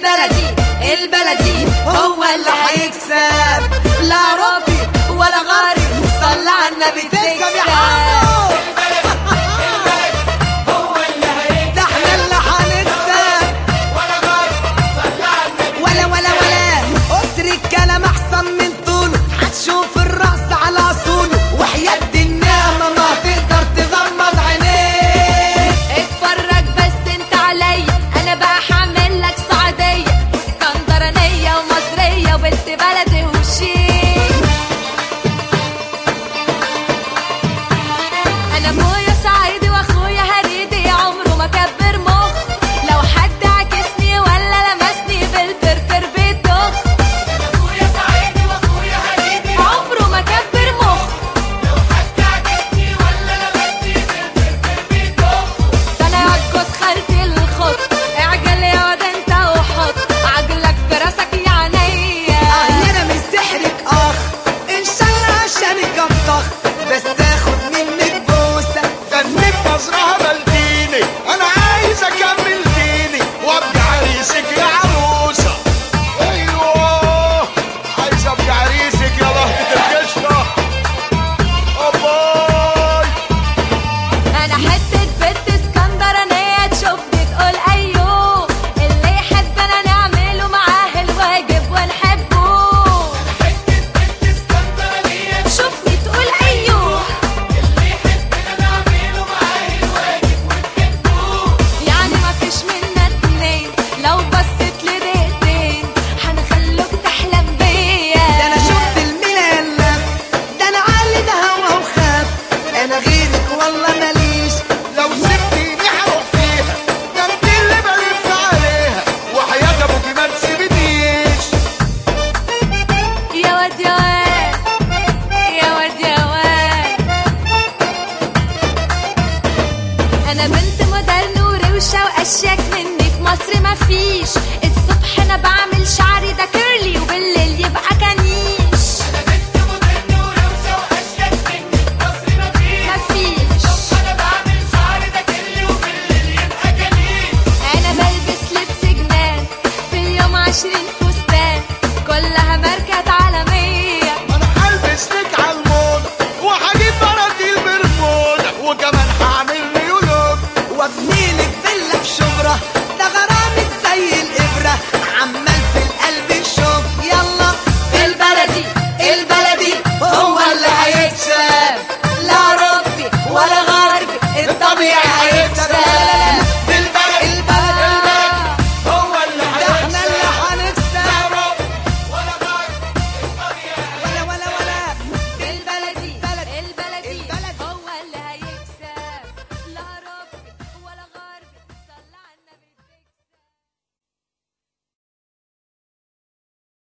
البلدي البلدي هو اللي هيكسب لا ربي ولا غاري صلى على النبي تكسب يا تكسب حمو هو اللي هيكسب ده احنا اللي هنكسب ولا غير صلى على النبي ولا ولا ولا قصر الكلام احسن من طوله هتشوف الرأس على اصوله وحياة النعمة ما تقدر تغمض عينيك اتفرج بس انت عليا انا بقى هعمل لك سعوديه اسكندرانيه ومصريه وبنت بلدي وشيك انا ابويا صعيدي واخويا هريدي عمره ما كبر مخ لو حد عكسني ولا لمسني بالفرفر بيدخ ابويا سعيدي واخويا هريدي عمره ما كبر مخ لو حد عكسني ولا لمسني بالفرفر بيدوخ ده انا عجوز خالتي الخط اعجل يا واد انت وحط عجلك في راسك يا عينيا اهلنا من سحرك اخ ان شاء الله عشانك الطخ بس اخد منك بوسة دنك نظرها بلديني انا عايز اكمل ديني وابقى عريسك يا عروسه ايوه عايز ابقى عريسك يا لهجه القشطه اباي انا حتة بنت اسكندرانية تشوفني تقول ايوه اللي يحبنا نعمله معاه الواجب ونحبه حتة بنت اسكندرانية شوفني تقول ايوه اللي يحبنا نعمله معاه الواجب ونحبه يعني ما فيش منا اتنين لو بصيت لي دقيقتين هنخلوك تحلم ده بيا انا شفت الملل ده انا عالي ده هوا وخاف انا غيرك والله ماليش لو سبتيني هروح فيها ده انت اللي بلف عليها وحياة ابوكي ما تسيبنيش يا واد يا واد يا واد يا واد انا بنت مودرن وروشه واشيك مني في مصر مفيش الصبح انا بعمل شعري ده كيرلي